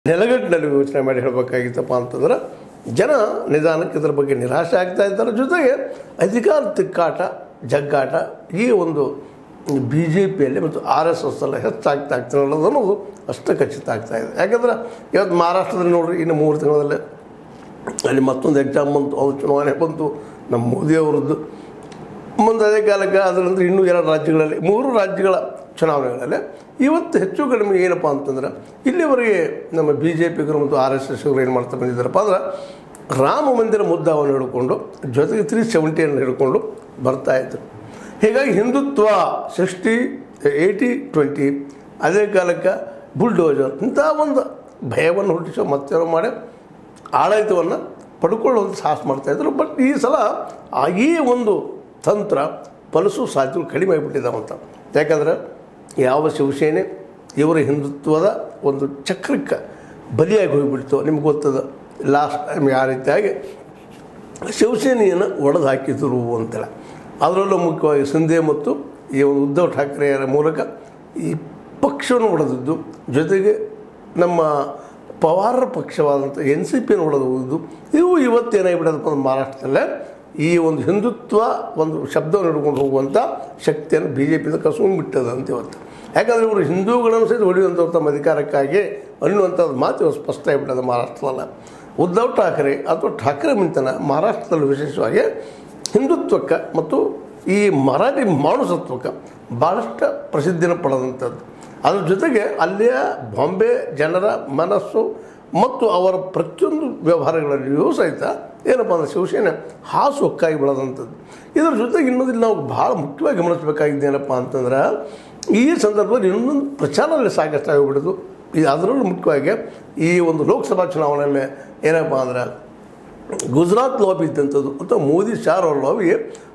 ನೆಲಗಟ್ಟಿನಲ್ಲಿ ಯೋಚನೆ ಮಾಡಿ ಹೇಳಬೇಕಾಗಿತ್ತಪ್ಪ ಅಂತಂದ್ರೆ ಜನ ನಿಧಾನಕ್ಕೆ ಇದರ ಬಗ್ಗೆ ನಿರಾಶೆ ಆಗ್ತಾ ಇದ್ದಾರೆ ಜೊತೆಗೆ ಅಧಿಕಾರ ತಿಕ್ಕಾಟ ಜಗ್ಗಾಟ ಈ ಒಂದು ಬಿ ಜೆ ಪಿಯಲ್ಲಿ ಮತ್ತು ಆರ್ ಎಸ್ ಎಸ್ ಎಲ್ಲ ಹೆಚ್ಚಾಗ್ತಾ ಆಗ್ತಾ ಅನ್ನೋದು ಅಷ್ಟು ಖಚಿತ ಆಗ್ತಾ ಇದೆ ಯಾಕಂದ್ರೆ ಇವತ್ತು ಮಹಾರಾಷ್ಟ್ರದಲ್ಲಿ ನೋಡ್ರಿ ಇನ್ನು ಮೂರು ತಿಂಗಳಲ್ಲಿ ಅಲ್ಲಿ ಮತ್ತೊಂದು ಎಕ್ಸಾಮ್ ಬಂತು ಅವ್ರ ಚುನಾವಣೆ ಬಂತು ನಮ್ಮ ಮೋದಿಯವರದ್ದು ಮುಂದೆ ಅದೇ ಕಾಲಕ್ಕೆ ಅದರಂದ್ರೆ ಇನ್ನೂ ಎರಡು ರಾಜ್ಯಗಳಲ್ಲಿ ಮೂರು ರಾಜ್ಯಗಳ ಚುನಾವಣೆಗಳಲ್ಲಿ ಇವತ್ತು ಹೆಚ್ಚು ಕಡಿಮೆ ಏನಪ್ಪ ಅಂತಂದ್ರೆ ಇಲ್ಲಿವರೆಗೆ ನಮ್ಮ ಬಿ ಜೆ ಪಿಗರು ಮತ್ತು ಆರ್ ಎಸ್ ಎಸ್ ಏನು ಮಾಡ್ತಾ ಬಂದಿದ್ದಾರಪ್ಪ ಅಂದ್ರೆ ರಾಮ ಮಂದಿರ ಮುದ್ದವನ್ನು ಹಿಡ್ಕೊಂಡು ಜೊತೆಗೆ ತ್ರೀ ಸೆವೆಂಟಿಯನ್ನು ಹಿಡ್ಕೊಂಡು ಬರ್ತಾ ಇದ್ರು ಹೀಗಾಗಿ ಹಿಂದುತ್ವ ಸಿಕ್ಸ್ಟಿ ಏಯ್ಟಿ ಟ್ವೆಂಟಿ ಅದೇ ಕಾಲಕ್ಕೆ ಬುಲ್ಡೋಜರ್ ಇಂಥ ಒಂದು ಭಯವನ್ನು ಹುಟ್ಟಿಸೋ ಮತ್ತೇನೋ ಮಾಡಿ ಆಡಳಿತವನ್ನು ಪಡ್ಕೊಳ್ಳುವಂಥ ಸಾಹಸ ಮಾಡ್ತಾಯಿದ್ರು ಬಟ್ ಈ ಸಲ ಆ ಈ ಒಂದು ತಂತ್ರ ಫಲಿಸು ಸಾಧ್ಯಗಳು ಕಡಿಮೆ ಆಗಿಬಿಟ್ಟಿದ್ದಾವಂತ ಯಾಕಂದ್ರೆ ಯಾವ ಶಿವಸೇನೆ ಇವರ ಹಿಂದುತ್ವದ ಒಂದು ಚಕ್ರಕ್ಕೆ ಬಲಿಯಾಗಿ ಹೋಗಿಬಿಡ್ತು ನಿಮ್ಗೆ ಗೊತ್ತದ ಲಾಸ್ಟ್ ಟೈಮ್ ಯಾವ ರೀತಿಯಾಗಿ ಶಿವಸೇನೆಯನ್ನು ಒಡೆದು ಹಾಕಿದ್ರು ಅಂತೇಳಿ ಅದರಲ್ಲೂ ಮುಖ್ಯವಾಗಿ ಸಿಂಧೆ ಮತ್ತು ಈ ಒಂದು ಉದ್ಧವ್ ಠಾಕ್ರೆಯರ ಮೂಲಕ ಈ ಪಕ್ಷವನ್ನು ಹೊಡೆದಿದ್ದು ಜೊತೆಗೆ ನಮ್ಮ ಪವಾರರ ಪಕ್ಷವಾದಂಥ ಎನ್ ಸಿ ಪಿಯನ್ನು ಹೊಡೆದು ಹೋಗಿದ್ದು ಇವು ಇವತ್ತೇನಾಗಿಬಿಡೋದಪ್ಪ ಅಂದ್ರೆ ಮಹಾರಾಷ್ಟ್ರದಲ್ಲೇ ಈ ಒಂದು ಹಿಂದುತ್ವ ಒಂದು ಶಬ್ದವನ್ನು ಹಿಡ್ಕೊಂಡು ಹೋಗುವಂಥ ಶಕ್ತಿಯನ್ನು ಬಿ ಜೆ ಪಿಯಿಂದ ಕಸ್ಕೊಂಡ್ಬಿಟ್ಟದ ಅಂತ ಇವತ್ತು ಯಾಕಂದರೆ ಇವರು ಹಿಂದೂಗಳನ್ನು ಸಹಿತ ಹೊಡೆಯುವಂಥವ್ರು ತಮ್ಮ ಅಧಿಕಾರಕ್ಕಾಗಿ ಅನ್ನುವಂಥದ್ದು ಮಾತು ಇವತ್ತು ಸ್ಪಷ್ಟ ಆಗಿಬಿಟ್ಟದ ಮಹಾರಾಷ್ಟ್ರದಲ್ಲ ಉದ್ಧವ್ ಠಾಕ್ರೆ ಅಥವಾ ಠಾಕ್ರೆ ಮಿಂತನ ಮಹಾರಾಷ್ಟ್ರದಲ್ಲಿ ವಿಶೇಷವಾಗಿ ಹಿಂದುತ್ವಕ್ಕೆ ಮತ್ತು ಈ ಮರಾಠಿ ಮಾನುಸತ್ವಕ್ಕೆ ಭಾಳಷ್ಟು ಪ್ರಸಿದ್ಧಿನ ಪಡೆದಂಥದ್ದು ಅದ್ರ ಜೊತೆಗೆ ಅಲ್ಲಿಯ ಬಾಂಬೆ ಜನರ ಮನಸ್ಸು ಮತ್ತು ಅವರ ಪ್ರತಿಯೊಂದು ವ್ಯವಹಾರಗಳಲ್ಲಿಯೂ ಸಹಿತ ಏನಪ್ಪ ಅಂದರೆ ಶಿವಸೇನೆ ಹಾಸು ಹೊಕ್ಕಾಗಿ ಬೆಳೆದಂಥದ್ದು ಇದರ ಜೊತೆಗೆ ಇನ್ನೊಂದಿಲ್ಲ ನಾವು ಭಾಳ ಮುಖ್ಯವಾಗಿ ಗಮನಿಸಬೇಕಾಗಿದ್ದು ಏನಪ್ಪ ಅಂತಂದ್ರೆ ಈ ಸಂದರ್ಭದಲ್ಲಿ ಇನ್ನೊಂದು ಪ್ರಚಾರದಲ್ಲಿ ಸಾಕಷ್ಟು ಆಗಿಬಿಡೋದು ಇದು ಅದರಲ್ಲೂ ಮುಖ್ಯವಾಗಿ ಈ ಒಂದು ಲೋಕಸಭಾ ಚುನಾವಣೆಯಲ್ಲಿ ಏನಪ್ಪ ಅಂದ್ರೆ ಗುಜರಾತ್ ಲಾಬಿ ಇದ್ದಂಥದ್ದು ಅಥವಾ ಮೋದಿ ಶಾರ್ ಅವ್ರ ಲಾಬಿ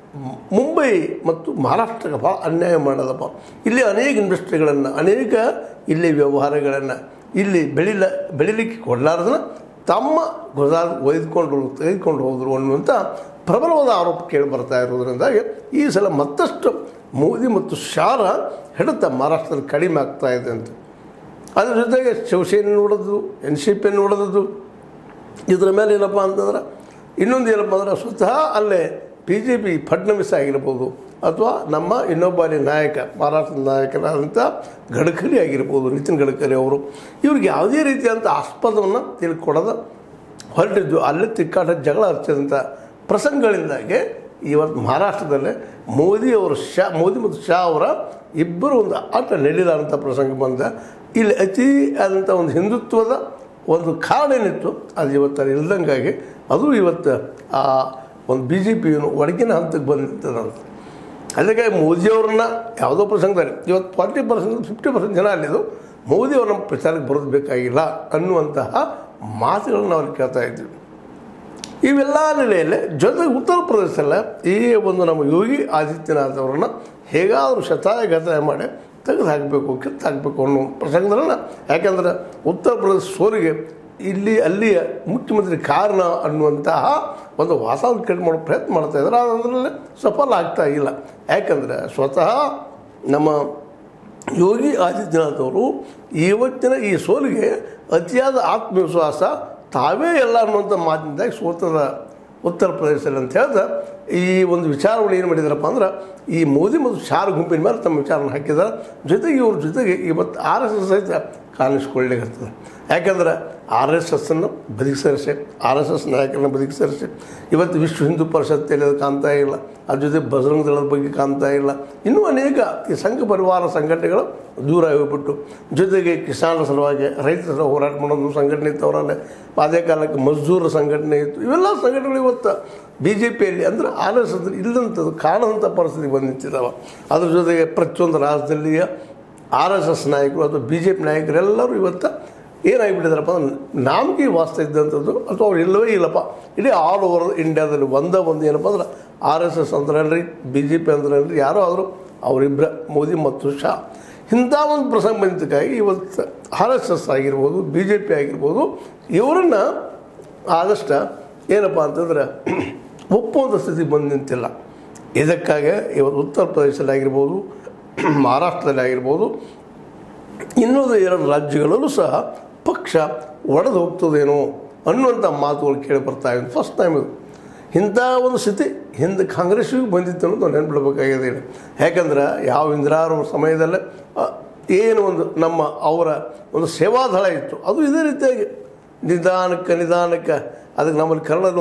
ಮುಂಬೈ ಮತ್ತು ಮಹಾರಾಷ್ಟ್ರಕ್ಕೆ ಭಾಳ ಅನ್ಯಾಯ ಮಾಡೋದಪ್ಪ ಇಲ್ಲಿ ಅನೇಕ ಇಂಡಸ್ಟ್ರಿಗಳನ್ನು ಅನೇಕ ಇಲ್ಲಿ ವ್ಯವಹಾರಗಳನ್ನು ಇಲ್ಲಿ ಬೆಳಿಲ ಬೆಳಿಲಿಕ್ಕೆ ಕೊಡಲಾರ್ದನ್ನ ತಮ್ಮ ಗುಜರಾತ್ ಒಯ್ದುಕೊಂಡು ತೆಗೆದುಕೊಂಡು ಹೋದರು ಅನ್ನುವಂಥ ಪ್ರಬಲವಾದ ಆರೋಪ ಕೇಳಿ ಬರ್ತಾ ಇರೋದ್ರಿಂದಾಗಿ ಈ ಸಲ ಮತ್ತಷ್ಟು ಮೋದಿ ಮತ್ತು ಶಾರ ಹಿಡಿತ ಮಹಾರಾಷ್ಟ್ರದಲ್ಲಿ ಕಡಿಮೆ ಆಗ್ತಾ ಇದೆ ಅಂತ ಅದ್ರ ಜೊತೆಗೆ ಶಿವಸೇನೆ ನೋಡೋದು ಎನ್ ಸಿ ಪಿ ನೋಡೋದು ಇದರ ಮೇಲೆ ಏನಪ್ಪ ಅಂತಂದ್ರೆ ಇನ್ನೊಂದು ಏನಪ್ಪ ಅಂದ್ರೆ ಸ್ವತಃ ಅಲ್ಲೇ ಬಿ ಜೆ ಪಿ ಫಡ್ನವೀಸ್ ಆಗಿರ್ಬೋದು ಅಥವಾ ನಮ್ಮ ಇನ್ನೊಬ್ಬ ಅಲ್ಲಿ ನಾಯಕ ಮಹಾರಾಷ್ಟ್ರದ ನಾಯಕರಾದಂಥ ಗಡ್ಕರಿ ಆಗಿರ್ಬೋದು ನಿತಿನ್ ಗಡ್ಕರಿ ಅವರು ಇವ್ರಿಗೆ ಯಾವುದೇ ರೀತಿಯಾದಂಥ ಆಸ್ಪದವನ್ನು ತಿಳ್ಕೊಡೋದು ಹೊರಟಿದ್ದು ಅಲ್ಲೇ ತಿಕ್ಕಾಟ ಜಗಳ ಹಚ್ಚಿದಂಥ ಪ್ರಸಂಗಗಳಿಂದಾಗಿ ಇವತ್ತು ಮಹಾರಾಷ್ಟ್ರದಲ್ಲೇ ಮೋದಿ ಅವರು ಶಾ ಮೋದಿ ಮತ್ತು ಶಾ ಅವರ ಇಬ್ಬರು ಒಂದು ಆಟ ನಡೀಲಾರಂಥ ಪ್ರಸಂಗ ಬಂದ ಇಲ್ಲಿ ಅತಿ ಆದಂಥ ಒಂದು ಹಿಂದುತ್ವದ ಒಂದು ಕಾರಣ ಏನಿತ್ತು ಅದು ಇವತ್ತು ಅಲ್ಲಿ ಇಲ್ದಂಗಾಗಿ ಅದು ಇವತ್ತು ಆ ಒಂದು ಬಿ ಜೆ ಪಿಯನ್ನು ಒಡಗಿನ ಹಂತಕ್ಕೆ ಬಂದಿರ್ತದಂತ ಅದಕ್ಕೆ ಮೋದಿಯವ್ರನ್ನ ಯಾವುದೋ ಪ್ರಸಂಗದಲ್ಲಿ ಇವತ್ತು ಫಾರ್ಟಿ ಪರ್ಸೆಂಟ್ ಫಿಫ್ಟಿ ಪರ್ಸೆಂಟ್ ಜನ ಅಲ್ಲಿದ್ದು ಮೋದಿ ಅವ್ರ ನಮ್ಮ ಪ್ರಚಾರಕ್ಕೆ ಬರೋದು ಬೇಕಾಗಿಲ್ಲ ಅನ್ನುವಂತಹ ಮಾತುಗಳನ್ನು ನಾವು ಅಲ್ಲಿ ಕೇಳ್ತಾ ಇದ್ವಿ ಇವೆಲ್ಲ ನೆಲೆಯಲ್ಲಿ ಜೊತೆಗೆ ಉತ್ತರ ಪ್ರದೇಶದಲ್ಲ ಈ ಒಂದು ನಮ್ಮ ಯೋಗಿ ಆದಿತ್ಯನಾಥ್ ಅವರನ್ನು ಹೇಗಾದರೂ ಶತಾಯ ಗತಾಯ ಮಾಡಿ ತೆಗೆದು ಹಾಕಬೇಕು ಕಿತ್ತು ಹಾಕಬೇಕು ಅನ್ನೋ ಪ್ರಸಂಗದಲ್ಲ ಯಾಕೆಂದ್ರೆ ಉತ್ತರ ಪ್ರದೇಶ ಸೋಲಿಗೆ ಇಲ್ಲಿ ಅಲ್ಲಿಯ ಮುಖ್ಯಮಂತ್ರಿ ಕಾರಣ ಅನ್ನುವಂತಹ ಒಂದು ವಾತಾವರಣ ಕ್ರಿಯೇಟ್ ಮಾಡೋ ಪ್ರಯತ್ನ ಮಾಡ್ತಾ ಇದ್ದಾರೆ ಅದರಲ್ಲಿ ಸಫಲ ಆಗ್ತಾ ಇಲ್ಲ ಯಾಕಂದರೆ ಸ್ವತಃ ನಮ್ಮ ಯೋಗಿ ಆದಿತ್ಯನಾಥ್ ಅವರು ಇವತ್ತಿನ ಈ ಸೋಲಿಗೆ ಅತಿಯಾದ ಆತ್ಮವಿಶ್ವಾಸ ತಾವೇ ಎಲ್ಲ ಅನ್ನುವಂಥ ಮಾತಿನಿಂದಾಗಿ ಸೋತದ ಉತ್ತರ ಪ್ರದೇಶದಲ್ಲಿ ಅಂತ ಹೇಳಿದ ಈ ಒಂದು ವಿಚಾರಗಳು ಏನು ಮಾಡಿದಾರಪ್ಪ ಅಂದ್ರೆ ಈ ಮೋದಿ ಮತ್ತು ಶಾರ್ ಗುಂಪಿನ ಮೇಲೆ ತಮ್ಮ ವಿಚಾರನ ಹಾಕಿದ್ದಾರೆ ಜೊತೆಗೆ ಇವ್ರ ಜೊತೆಗೆ ಇವತ್ತು ಆರ್ ಎಸ್ ಎಸ್ ಸಹಿತ ಕಾಣಿಸ್ಕೊಳ್ಳಿಕ್ಕೆ ಯಾಕಂದ್ರೆ ಆರ್ ಎಸ್ ಎಸ್ಸನ್ನು ಬದುಕಿ ಸೇರಿಸಿ ಆರ್ ಎಸ್ ಎಸ್ ನಾಯಕರನ್ನ ಬದುಕಿ ಸೇರಿಸಿ ಇವತ್ತು ವಿಶ್ವ ಹಿಂದೂ ಪರಿಷತ್ತಲ್ಲಿ ಅದು ಕಾಣ್ತಾ ಇಲ್ಲ ಅದ್ರ ಜೊತೆ ಬಜರಂಗ ದಳದ ಬಗ್ಗೆ ಕಾಣ್ತಾ ಇಲ್ಲ ಇನ್ನೂ ಅನೇಕ ಈ ಸಂಘ ಪರಿವಾರ ಸಂಘಟನೆಗಳು ದೂರ ಹೋಗ್ಬಿಟ್ಟು ಜೊತೆಗೆ ಕಿಸಾನರ ಸಲುವಾಗಿ ರೈತರ ಸಲ ಹೋರಾಟ ಮಾಡೋದು ಸಂಘಟನೆ ಇತ್ತು ಅವರಲ್ಲೇ ಅದೇ ಕಾಲಕ್ಕೆ ಮಜ್ದೂರ ಸಂಘಟನೆ ಇತ್ತು ಇವೆಲ್ಲ ಸಂಘಟನೆಗಳು ಇವತ್ತು ಬಿ ಜೆ ಪಿಯಲ್ಲಿ ಅಂದರೆ ಆರ್ ಎಸ್ ಎಸ್ ಇಲ್ಲದಂಥದ್ದು ಕಾಣದಂಥ ಪರಿಸ್ಥಿತಿ ಬಂದು ನಿಂತಿದ್ದಾವೆ ಅದ್ರ ಜೊತೆಗೆ ಪ್ರತಿಯೊಂದು ರಾಜ್ಯದಲ್ಲಿಯ ಆರ್ ಎಸ್ ಎಸ್ ನಾಯಕರು ಅಥವಾ ಬಿ ಜೆ ಪಿ ನಾಯಕರೆಲ್ಲರೂ ಇವತ್ತು ಏನಾಗಿಬಿಟ್ಟಿದಾರಪ್ಪ ಅಂದ್ರೆ ನಾಮಕಿ ವಾಸ್ತ ಇದ್ದಂಥದ್ದು ಅಥವಾ ಅವ್ರು ಇಲ್ಲವೇ ಇಲ್ಲಪ್ಪ ಇಡೀ ಆಲ್ ಓವರ್ ಇಂಡಿಯಾದಲ್ಲಿ ಒಂದೇ ಒಂದು ಏನಪ್ಪ ಅಂದ್ರೆ ಆರ್ ಎಸ್ ಎಸ್ ಅಂದ್ರಲ್ರಿ ಬಿ ಜೆ ಪಿ ಅಂದ್ರಲ್ರಿ ಯಾರೋ ಆದರೂ ಅವರಿಬ್ಬರ ಮೋದಿ ಮತ್ತು ಶಾ ಇಂಥ ಒಂದು ಪ್ರಸಂಗ ಬಂದಿದ್ದಕ್ಕಾಗಿ ಇವತ್ತು ಆರ್ ಎಸ್ ಎಸ್ ಆಗಿರ್ಬೋದು ಬಿ ಜೆ ಪಿ ಆಗಿರ್ಬೋದು ಇವರನ್ನು ಆದಷ್ಟು ಏನಪ್ಪ ಅಂತಂದ್ರೆ ಒಪ್ಪುವಂಥ ಸ್ಥಿತಿ ಬಂದು ನಿಂತಿಲ್ಲ ಇದಕ್ಕಾಗಿ ಇವತ್ತು ಉತ್ತರ ಪ್ರದೇಶದಲ್ಲಿ ಆಗಿರ್ಬೋದು ಮಹಾರಾಷ್ಟ್ರದಲ್ಲಿ ಆಗಿರ್ಬೋದು ಇನ್ನೊಂದು ಎರಡು ರಾಜ್ಯಗಳಲ್ಲೂ ಸಹ ಪಕ್ಷ ಒಡೆದು ಹೋಗ್ತದೇನೋ ಅನ್ನುವಂಥ ಮಾತುಗಳು ಕೇಳಿ ಬರ್ತಾ ಇವೆ ಫಸ್ಟ್ ಟೈಮ್ ಇದು ಇಂಥ ಒಂದು ಸ್ಥಿತಿ ಹಿಂದೆ ಕಾಂಗ್ರೆಸ್ಸಿಗೂ ಬಂದಿತ್ತು ಅನ್ನೋದು ನೆನ್ಪಿಡ್ಬೇಕಾಗಿದೆ ಹೇಳಿ ಯಾಕಂದ್ರೆ ಯಾವ ಇಂದಿರಾರ ಸಮಯದಲ್ಲೇ ಆ, ಏನು ಒಂದು ನಮ್ಮ ಅವರ ಒಂದು ಸೇವಾದಳ ಇತ್ತು ಅದು ಇದೇ ರೀತಿಯಾಗಿ ನಿಧಾನಕ್ಕೆ ನಿಧಾನಕ್ಕೆ ಅದಕ್ಕೆ ನಮ್ಮಲ್ಲಿ ಕನ್ನಡ